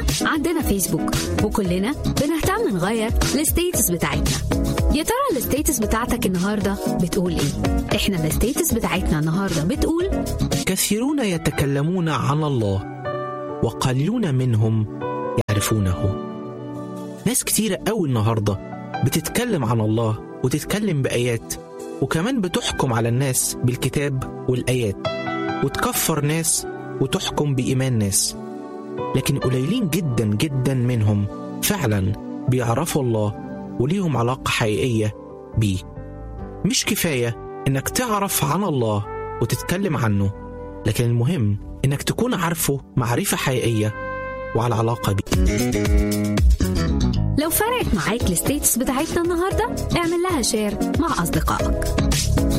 عندنا فيسبوك وكلنا بنهتم نغير الستيتس بتاعتنا يا ترى الستيتس بتاعتك النهارده بتقول ايه احنا الستيتس بتاعتنا النهارده بتقول كثيرون يتكلمون عن الله وقليلون منهم يعرفونه ناس كتيرة قوي النهاردة بتتكلم عن الله وتتكلم بآيات وكمان بتحكم على الناس بالكتاب والآيات وتكفر ناس وتحكم بإيمان ناس لكن قليلين جدا جدا منهم فعلا بيعرفوا الله وليهم علاقة حقيقية بيه مش كفاية إنك تعرف عن الله وتتكلم عنه لكن المهم إنك تكون عارفه معرفة حقيقية وعلى علاقة بيه لو فرقت معاك الستيتس بتاعتنا النهارده اعمل لها شير مع اصدقائك